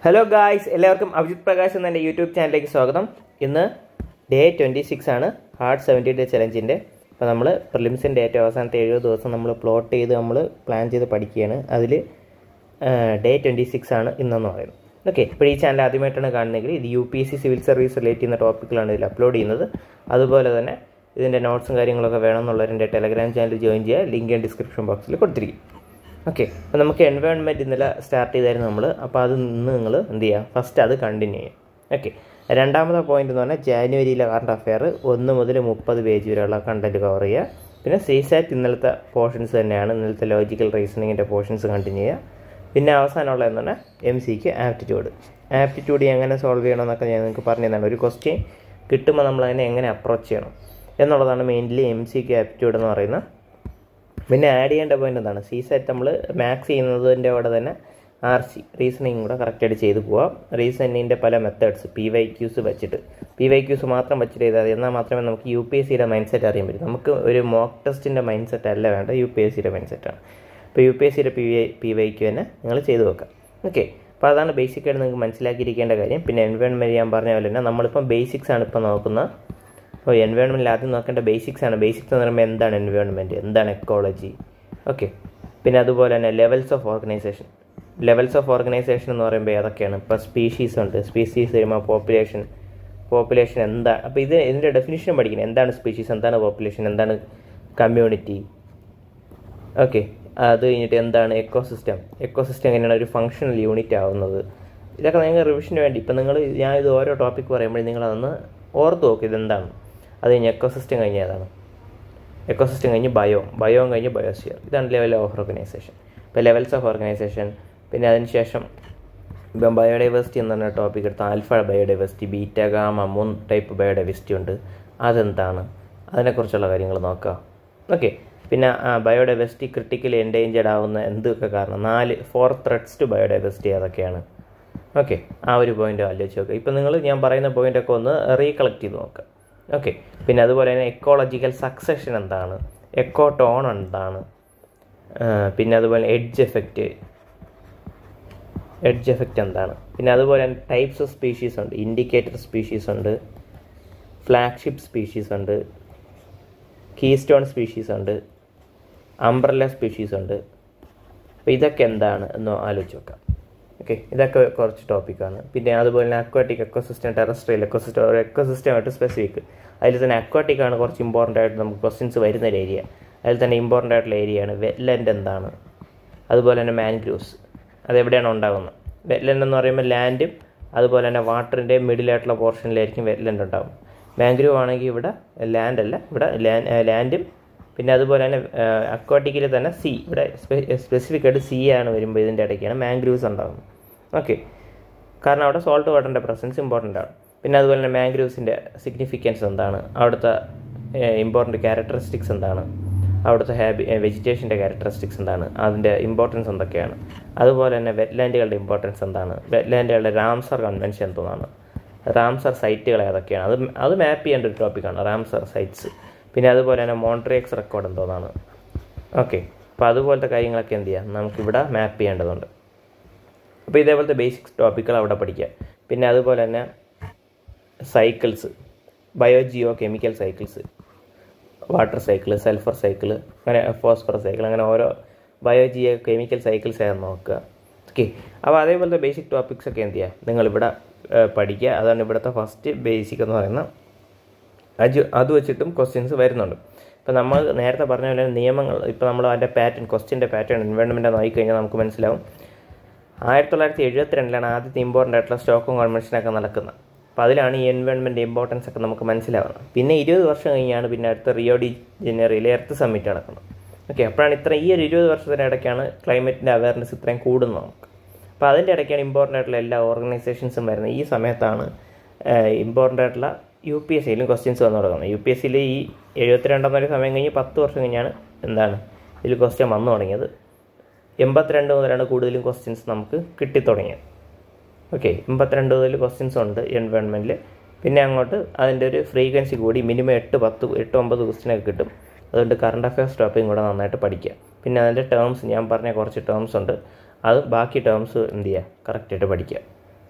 hello guys എല്ലാവർക്കും അഭിജിത് പ്രകാശ് എന്ന എൻ്റെ യൂട്യൂബ് ചാനലിലേക്ക് സ്വാഗതം ഇന്ന് ഡേ ട്വൻറ്റി സിക്സ് ആണ് ഹാർഡ് സെവൻറ്റി ഡേ ചലഞ്ചിൻ്റെ അപ്പോൾ നമ്മൾ പ്രിലിംസിൻ്റെ ഏറ്റവും അവസാനത്തെ എഴുപത് ദിവസം നമ്മൾ പ്ലോട്ട് ചെയ്ത് നമ്മൾ പ്ലാൻ ചെയ്ത് പഠിക്കുകയാണ് അതിൽ ഡേ ട്വൻറ്റി സിക്സ് ആണ് ഇന്നെന്ന് പറയുന്നത് ഓക്കെ ഇപ്പോൾ ഈ ചാനൽ ആദ്യമായിട്ടാണ് കാണുന്നതെങ്കിൽ ഇത് U P S C civil service relate ചെയ്യുന്ന ടോപ്പിക്കുകളാണ് ഇതിൽ അപ്ലോഡ് ചെയ്യുന്നത് അതുപോലെ തന്നെ ഇതിൻ്റെ നോട്ട്സും കാര്യങ്ങളൊക്കെ വേണമെന്നുള്ളവർ എൻ്റെ ടെലഗ്രാം ചാനൽ ജോയിൻ ചെയ്യുക ലിങ്ക് ഞാൻ ഡിസ്ക്രിപ്ഷൻ ബോക്സിൽ കൊടുത്തിരിക്കും ഓക്കെ അപ്പോൾ നമുക്ക് എൻവയോൺമെൻറ്റ് ഇന്നലെ സ്റ്റാർട്ട് ചെയ്തായിരുന്നു നമ്മൾ അപ്പോൾ അത് നിന്ന് നിങ്ങൾ എന്ത് ചെയ്യുക ഫസ്റ്റ് അത് കണ്ടിന്യൂ ചെയ്യുക ഓക്കെ രണ്ടാമത്തെ പോയിന്റ് എന്ന് പറഞ്ഞാൽ ജാനുവരിയിലെ കറണ്ട് അഫെയർ ഒന്ന് മുതൽ മുപ്പത് പേജ് വരെയുള്ള കണ്ടൻറ്റ് കവർ ചെയ്യുക പിന്നെ സീസാറ്റ് ഇന്നലത്തെ പോർഷൻസ് തന്നെയാണ് ഇന്നലത്തെ ലോജിക്കൽ റീസണിങ്ങിൻ്റെ പോർഷൻസ് കണ്ടിന്യൂ ചെയ്യുക പിന്നെ അവസാനമുള്ള എന്ന് പറഞ്ഞാൽ എം സിക്ക് ആപ്റ്റിറ്റ്യൂഡ് ആപ്റ്റിറ്റ്യൂഡ് എങ്ങനെ സോൾവ് ചെയ്യണമെന്നൊക്കെ ഞാൻ നിങ്ങൾക്ക് പറഞ്ഞു തന്നാണ് ഒരു ക്വസ്റ്റ്യൻ കിട്ടുമ്പോൾ നമ്മൾ അതിനെ എങ്ങനെ അപ്രോച്ച് ചെയ്യണം എന്നുള്ളതാണ് മെയിൻലി എം സിക്ക് ആപ്റ്റിറ്റ്യൂഡ് എന്ന് പറയുന്നത് പിന്നെ ആഡ് ചെയ്യേണ്ട പോയിന്റ് എന്താണ് സി സെറ്റ് നമ്മൾ മാക്സ് ചെയ്യുന്നതിൻ്റെ കൂടെ തന്നെ ആർ സി റീസണിങ് കൂടെ കറക്റ്റായിട്ട് ചെയ്ത് പോവാം റീസണിങ്ങിൻ്റെ പല മെത്തേഡ്സ് പി വൈ ക്യൂസ് വെച്ചിട്ട് പി വൈ ക്യൂസ് മാത്രം വെച്ചിട്ട് ചെയ്താൽ മതി എന്നാൽ മാത്രമേ നമുക്ക് യു പി എസ് സിയുടെ മൈൻഡ് സെറ്റ് അറിയാൻ പറ്റും നമുക്ക് ഒരു മോക്ക് ടെസ്റ്റിൻ്റെ മൈൻഡ് സെറ്റ് അല്ല വേണ്ട യു പി എസ് സിയുടെ മൈൻഡ് സെറ്റാണ് ഇപ്പോൾ യു പി എസ് സിയുടെ പി വൈ പി വൈക്ക് തന്നെ നിങ്ങൾ ചെയ്ത് വെക്കാം ഓക്കെ അപ്പോൾ അതാണ് ബേസിക്കായിട്ട് നിങ്ങൾക്ക് മനസ്സിലാക്കിയിരിക്കേണ്ട കാര്യം പിന്നെ എൻവയോൺമെൻറ്റ് ഞാൻ പറഞ്ഞ പോലെ തന്നെ നമ്മളിപ്പം ബേസിക്സ് ആണ് ഇപ്പോൾ നോക്കുന്നത് അപ്പോൾ എൻവയോൺമെൻറ്റിൽ ആദ്യം നോക്കേണ്ട ബേസിക്സ് ആണ് ബേസിക്സ് എന്ന് പറയുമ്പോൾ എന്താണ് എൻവയോൺമെൻറ്റ് എന്താണ് എക്കോളജി ഓക്കെ പിന്നെ അതുപോലെ തന്നെ levels of organisation levels of organisation എന്ന് പറയുമ്പോൾ ഏതൊക്കെയാണ് ഇപ്പോൾ സ്പീഷീസ് ഉണ്ട് സ്പീഷീസ് കഴിയുമ്പോൾ പോപ്പുലേഷൻ പോപ്പുലേഷൻ എന്താണ് അപ്പോൾ ഇത് ഇതിൻ്റെ ഡെഫിനിഷൻ പഠിക്കണം എന്താണ് സ്പീഷീസ് എന്താണ് പോപ്പുലേഷൻ എന്താണ് കമ്മ്യൂണിറ്റി ഓക്കെ അത് കഴിഞ്ഞിട്ട് എന്താണ് എക്കോസിസ്റ്റം എക്കോസിസ്റ്റം എങ്ങനെയാണ് ഒരു ഫങ്ഷണൽ യൂണിറ്റ് ആവുന്നത് ഇതൊക്കെ നിങ്ങൾ റിവിഷന് വേണ്ടി ഇപ്പം നിങ്ങൾ ഞാൻ ഇത് ഓരോ ടോപ്പിക് പറയുമ്പോൾ നിങ്ങളതൊന്ന് ഓർത്ത് നോക്കും ഇതെന്താണ് അത് കഴിഞ്ഞ് എക്കോസിസ്റ്റം കഴിഞ്ഞ ഏതാണ് എക്കോസിസ്റ്റം കഴിഞ്ഞ് ബയോ ബയോ കഴിഞ്ഞ് ബയോസ്ഫിയർ ഇതാണ് ലെവൽ ഓഫ് ഓർഗനൈസേഷൻ ഇപ്പോൾ ലെവൽസ് ഓഫ് ഓർഗനൈസേഷൻ പിന്നെ അതിനുശേഷം ഇപ്പം ബയോഡൈവേഴ്സിറ്റി എന്ന് പറഞ്ഞ ടോപ്പിക് എടുത്ത ആൽഫ ബയോഡൈവേഴ്സിറ്റി ബീറ്റ ഗാമ മൂന്ന് ടൈപ്പ് ബയോഡൈവേഴ്സിറ്റി ഉണ്ട് അതെന്താണ് അതിനെക്കുറിച്ചുള്ള കാര്യങ്ങൾ നോക്കുക ഓക്കെ പിന്നെ ബയോഡൈവേഴ്സിറ്റി ക്രിട്ടിക്കലി എൻഡേഞ്ചർഡ് ആവുന്ന എന്തൊക്കെ കാരണം നാല് ഫോർ ത്രെഡ്സ് ടു ബയോഡൈവേഴ്സിറ്റി ഏതൊക്കെയാണ് ഓക്കെ ആ ഒരു പോയിന്റ് ആലോചിച്ച് നോക്കുക ഇപ്പം നിങ്ങൾ ഞാൻ പറയുന്ന പോയിൻ്റൊക്കെ ഒന്ന് റീകളക്ട് ചെയ്ത് നോക്കുക ഓക്കെ പിന്നെ അതുപോലെ തന്നെ എക്കോളജിക്കൽ സക്സഷൻ എന്താണ് എക്കോ ടോൺ എന്താണ് പിന്നെ അതുപോലെ എഡ്ജ് എഫക്റ്റ് എഡ്ജ് എഫക്റ്റ് എന്താണ് പിന്നെ അതുപോലെ തന്നെ ടൈപ്സ് ഓഫ് സ്പീഷീസ് ഉണ്ട് ഇൻഡിക്കേറ്റർ സ്പീഷീസ് ഉണ്ട് ഫ്ലാഗ്ഷിപ്പ് സ്പീഷീസ് ഉണ്ട് കീസ്റ്റോൺ സ്പീഷീസ് ഉണ്ട് അംബ്രല്ല സ്പീഷീസ് ഉണ്ട് അപ്പോൾ ഇതൊക്കെ എന്താണ് എന്ന് ആലോചിച്ച് നോക്കാം ഓക്കെ ഇതൊക്കെ കുറച്ച് ടോപ്പിക്കാണ് പിന്നെ അതുപോലെ തന്നെ അക്വാട്ടിക് എക്കോസിസ്റ്റം ടെറസ്ട്രിയൽ എക്കോസിസ്റ്റം ഒരു എക്കോസിസ്റ്റമായിട്ട് സ്പെസിഫിക് അതിൽ തന്നെ അക്വാട്ടിക് ആണ് കുറച്ച് ഇമ്പോർട്ടൻ്റ് ആയിട്ട് നമുക്ക് ക്വസ്റ്റ്യൻസ് വരുന്ന ഒരു ഏരിയ അതിൽ തന്നെ ഇമ്പോർട്ടൻ്റ് ആയിട്ടുള്ള ഏരിയയാണ് വെറ്റ്ലാൻഡ് എന്താണ് അതുപോലെ തന്നെ മാൻഗ്രൂവ്സ് അതെവിടെയാണ് ഉണ്ടാകുന്നത് വെറ്റ്ലാൻഡ് എന്ന് പറയുമ്പോൾ ലാൻഡും അതുപോലെ തന്നെ വാട്ടറിൻ്റെ മിഡിലായിട്ടുള്ള പോർഷനിലായിരിക്കും വെറ്റ്ലാൻഡ് ഉണ്ടാകും മാംഗ്രൂവ് ആണെങ്കിൽ ഇവിടെ ലാൻഡ് അല്ല ഇവിടെ ലാൻഡും പിന്നെ അതുപോലെ തന്നെ അക്വാട്ടിക്കിൽ തന്നെ സി ഇവിടെ സ്പെസിഫിക് ആയിട്ട് സി ആണ് വരുമ്പോൾ ഇതിൻ്റെ ഇടയ്ക്കാണ് മാംഗ്രൂവ്സ് ഉണ്ടാകുന്നത് ഓക്കെ കാരണം അവിടെ സോൾട്ട് വാട്ടറിൻ്റെ പ്രസൻസ് ഇമ്പോർട്ടൻ്റ് ആണ് പിന്നെ അതുപോലെ തന്നെ മാംഗ്രൂവ്സിൻ്റെ സിഗ്നിഫിക്കൻസ് എന്താണ് അവിടുത്തെ ഇമ്പോർട്ടൻ്റ് ക്യാരക്ടറിസ്റ്റിക്സ് എന്താണ് അവിടുത്തെ ഹാബി വെജിറ്റേഷൻ്റെ ക്യാരക്ടറിസ്റ്റിക്സ് എന്താണ് അതിൻ്റെ ഇമ്പോർട്ടൻസ് എന്തൊക്കെയാണ് അതുപോലെ തന്നെ വെറ്റ്ലാൻഡുകളുടെ ഇമ്പോർട്ടൻസ് എന്താണ് വെറ്റ്ലാൻഡുകളുടെ റാംസർ കൺവെൻഷൻ എന്താണ് റാംസർ സൈറ്റുകൾ ഏതൊക്കെയാണ് അത് അത് മാപ്പ് ചെയ്യേണ്ട ഒരു ടോപ്പിക്കാണ് റാംസർ സൈറ്റ്സ് പിന്നെ അതുപോലെ തന്നെ മോൺട്രിയക്സ് റെക്കോർഡ് എന്തോന്നാണ് ഓക്കെ അപ്പോൾ അതുപോലത്തെ കാര്യങ്ങളൊക്കെ എന്ത് ചെയ്യാം നമുക്കിവിടെ മാപ്പ് ചെയ്യേണ്ടതുണ്ട് അപ്പോൾ ഇതേപോലത്തെ ബേസിക് ടോപ്പിക്കുകൾ അവിടെ പഠിക്കുക പിന്നെ അതുപോലെ തന്നെ cycles biogeochemical cycles water cycle sulphur cycle അങ്ങനെ ഫോസ്ഫറസ് സൈക്കിൾ അങ്ങനെ ഓരോ ബയോജിയോ കെമിക്കൽ സൈക്കിൾസ് ആയിരുന്നു നോക്കുക ഓക്കെ അപ്പോൾ അതേപോലത്തെ ബേസിക് ടോപ്പിക്സ് ഒക്കെ എന്ത് ചെയ്യുക നിങ്ങളിവിടെ പഠിക്കുക അതാണ് ഇവിടുത്തെ ഫസ്റ്റ് ബേസിക് എന്ന് പറയുന്നത് അത് അത് വെച്ചിട്ടും ക്വസ്റ്റ്യൻസ് വരുന്നുണ്ട് ഇപ്പോൾ നമ്മൾ നേരത്തെ പറഞ്ഞ പോലെ നിയമങ്ങൾ ഇപ്പോൾ നമ്മൾ അതിൻ്റെ പാറ്റേൺ ക്വസ്റ്റ്യൻ്റെ പാറ്റേൺ എൻവയോൺമെൻറ്റ് നോക്കിക്കഴിഞ്ഞാൽ നമുക്ക് മനസ്സിലാവും ആയിരത്തി തൊള്ളായിരത്തി എഴുപത്തിരണ്ടിലാണ് ആദ്യത്തെ ഇമ്പോർട്ടൻ്റ് ആയിട്ടുള്ള സ്റ്റോക്കും കൺവെൻഷനൊക്കെ നടക്കുന്നത് അപ്പോൾ അതിലാണ് ഈ എൻവയോൺമെൻറ്റ് ഇമ്പോർട്ടൻസ് ഒക്കെ നമുക്ക് മനസ്സിലാവുന്നത് പിന്നെ ഇരുപത് വർഷം കഴിഞ്ഞാണ് പിന്നെ അടുത്ത റിയോ ഡി ജനുവറിയിലെ എർത്ത് സമ്മിറ്റ് നടക്കുന്നത് ഓക്കെ അപ്പോഴാണ് ഇത്ര ഈ ഒരു ഇരുപത് വർഷത്തിൻ്റെ ഇടയ്ക്കാണ് ക്ലൈമറ്റിൻ്റെ അവയർനെസ് ഇത്രയും കൂടുന്നത് നമുക്ക് അപ്പോൾ അതിൻ്റെ ഇടയ്ക്കാണ് ഇമ്പോർട്ടൻ്റ് ആയിട്ടുള്ള എല്ലാ ഓർഗനൈസേഷൻസും വരുന്നത് ഈ സമയത്താണ് ഇമ്പോർട്ടൻ്റ് ആയിട്ടുള്ള യു പി എസ് സിയിലും ക്വസ്റ്റ്യൻസ് വന്നു തുടങ്ങുന്നത് യു പി എസ് സിയിൽ ഈ എഴുപത്തിരണ്ടാമത്തെ സമയം കഴിഞ്ഞ് പത്ത് വർഷം കഴിഞ്ഞാണ് എന്താണ് ഇതിൽ ക്വസ്റ്റ്യൻ വന്നു തുടങ്ങിയത് എൺപത്തിരണ്ട് മുതലാണ് കൂടുതലും ക്വസ്റ്റ്യൻസ് നമുക്ക് കിട്ടിത്തുടങ്ങിയത് ഓക്കെ എൺപത്തിരണ്ട് മുതൽ ക്വസ്റ്റ്യൻസ് ഉണ്ട് എൻവയോൺമെൻറ്റിൽ പിന്നെ അങ്ങോട്ട് അതിൻ്റെ ഒരു ഫ്രീക്വൻസി കൂടി മിനിമം എട്ട് പത്ത് എട്ട് ഒമ്പത് ക്വസ്റ്റ്യനൊക്കെ കിട്ടും അതുകൊണ്ട് കറണ്ട് അഫയേഴ്സ് ടോപ്പിക്കും കൂടെ നന്നായിട്ട് പഠിക്കുക പിന്നെ അതിൻ്റെ ടേംസ് ഞാൻ പറഞ്ഞ കുറച്ച് ടേംസ് ഉണ്ട് അത് ബാക്കി ടേംസ് എന്ത് ചെയ്യുക കറക്റ്റായിട്ട് പഠിക്കുക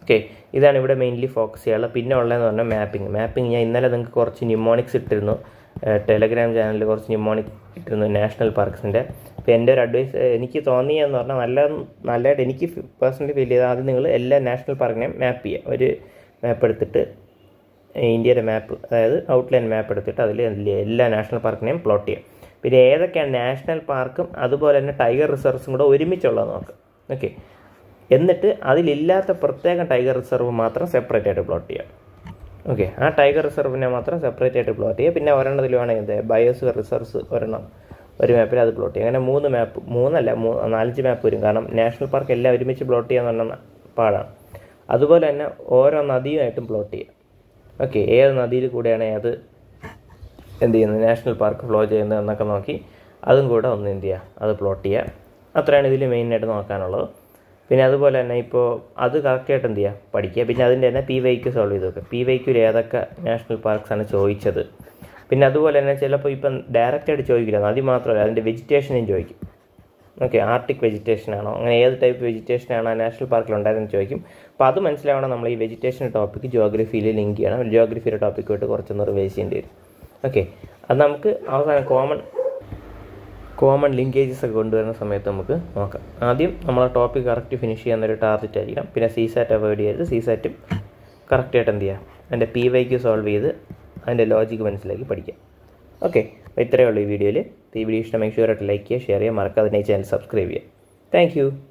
ഓക്കെ ഇതാണ് ഇവിടെ മെയിൻലി ഫോക്കസ് ചെയ്യാനുള്ളത് പിന്നെ ഉള്ളതെന്ന് പറഞ്ഞാൽ മാപ്പിംഗ് മാപ്പിംഗ് ഞാൻ ഇന്നലെ നിങ്ങൾക്ക് കുറച്ച് ന്യൂമോണിക്സ് ഇട്ടിരുന്നു ടെലഗ്രാം ചാനലിൽ കുറച്ച് ന്യൂമോണിക് ഇട്ടിരുന്നു നാഷണൽ പാർക്സിൻ്റെ അപ്പോൾ എൻ്റെ ഒരു അഡ്വൈസ് എനിക്ക് തോന്നിയെന്ന് പറഞ്ഞാൽ നല്ല നല്ലതായിട്ട് എനിക്ക് പേഴ്സണലി ഫീൽ ചെയ്താൽ ആദ്യം നിങ്ങൾ എല്ലാ നാഷണൽ പാർക്കിനെയും മാപ്പ് ചെയ്യുക ഒരു മാപ്പ് എടുത്തിട്ട് ഇന്ത്യയുടെ മാപ്പ് അതായത് ഔട്ട്ലൈൻ മാപ്പ് എടുത്തിട്ട് അതിൽ എല്ലാ നാഷണൽ പാർക്കിനെയും പ്ലോട്ട് ചെയ്യാം പിന്നെ ഏതൊക്കെയാണ് നാഷണൽ പാർക്കും അതുപോലെ തന്നെ ടൈഗർ റിസർവ്സും കൂടെ ഒരുമിച്ചുള്ളത് നോക്കാം ഓക്കെ എന്നിട്ട് അതിലില്ലാത്ത പ്രത്യേക ടൈഗർ റിസർവ് മാത്രം സെപ്പറേറ്റ് ആയിട്ട് പ്ലോട്ട് ചെയ്യാം ഓക്കെ ആ ടൈഗർ റിസർവിനെ മാത്രം സെപ്പറേറ്റ് ആയിട്ട് പ്ലോട്ട് ചെയ്യുക പിന്നെ ഒരെണ്ണത്തിൽ വേണമെങ്കിൽ എന്ത് ബയോസ് റിസർവ്സ് ഒരെണ്ണം ഒരു മാപ്പിൽ അത് പ്ലോട്ട് ചെയ്യും അങ്ങനെ മൂന്ന് മാപ്പ് മൂന്നല്ല മൂ നാലഞ്ച് മാപ്പ് വരും കാരണം നാഷണൽ പാർക്ക് എല്ലാം ഒരുമിച്ച് പ്ലോട്ട് ചെയ്യാന്ന് പറഞ്ഞാൽ പാടാണ് അതുപോലെ തന്നെ ഓരോ നദിയുമായിട്ടും പ്ലോട്ട് ചെയ്യുക ഓക്കെ ഏത് നദിയിൽ കൂടെയാണ് അത് എന്ത് ചെയ്യുന്നത് നാഷണൽ പാർക്ക് ഫ്ലോ ചെയ്യുന്നത് എന്നൊക്കെ നോക്കി അതും കൂടെ ഒന്ന് എന്ത് ചെയ്യുക അത് പ്ലോട്ട് ചെയ്യുക അത്രയാണ് ഇതിൽ മെയിനായിട്ട് നോക്കാനുള്ളത് പിന്നെ അതുപോലെ തന്നെ ഇപ്പോൾ അത് കറക്റ്റായിട്ട് എന്ത് ചെയ്യുക പഠിക്കുക പിന്നെ അതിൻ്റെ തന്നെ പി വൈക്ക് സോൾവ് ചെയ്ത് നോക്കുക പി വൈക്കിൽ ഏതൊക്കെ നാഷണൽ പാർക്സ് ആണ് ചോദിച്ചത് പിന്നെ അതുപോലെ തന്നെ ചിലപ്പോൾ ഇപ്പം ഡയറക്റ്റായിട്ട് ചോദിക്കില്ല നദി മാത്രമല്ല അതിൻ്റെ വെജിറ്റേഷനും ചോദിക്കും ഓക്കെ ആർട്ടിക് വെജിറ്റേഷൻ ആണോ അങ്ങനെ ഏത് ടൈപ്പ് വെജിറ്റേഷൻ ആണോ നാഷണൽ പാർക്കിൽ ഉണ്ടായതെന്ന് ചോദിക്കും അപ്പോൾ അത് മനസ്സിലാവണം നമ്മൾ ഈ വെജിറ്റേഷൻ ടോപ്പിക്ക് ജോഗ്രഫിയിൽ ലിങ്ക് ചെയ്യണം ജോഗ്രഫിയുടെ ടോപ്പിക്കുമായിട്ട് കുറച്ചൊന്ന് റിവൈസ് ചെയ്യേണ്ടി വരും ഓക്കെ അത് നമുക്ക് അവസാനം കോമൺ കോമൺ ലിങ്കേജസ് ഒക്കെ കൊണ്ടുവരുന്ന സമയത്ത് നമുക്ക് നോക്കാം ആദ്യം നമ്മൾ ടോപ്പിക് കറക്റ്റ് ഫിനിഷ് ചെയ്യാന്നൊരു ടാർഗറ്റ് ആയിരിക്കണം പിന്നെ സി സാറ്റ് അവോയ്ഡ് ചെയ്ത് സി സാറ്റും കറക്റ്റായിട്ട് എന്ത് ചെയ്യുക അതിൻ്റെ പി വൈക്ക് സോൾവ് ചെയ്ത് അതിൻ്റെ ലോജിക്ക് മനസ്സിലാക്കി പഠിക്കാം ഓക്കെ അപ്പോൾ ഇത്രയേ ഉള്ളൂ ഈ വീഡിയോയിൽ ഈ വീഡിയോ ഇഷ്ടം ഷുവറായിട്ട് ലൈക്ക് ചെയ്യുക ഷെയർ ചെയ്യുക മറക്കാതെ ചാനൽ സബ്സ്ക്രൈബ് ചെയ്യുക താങ്ക്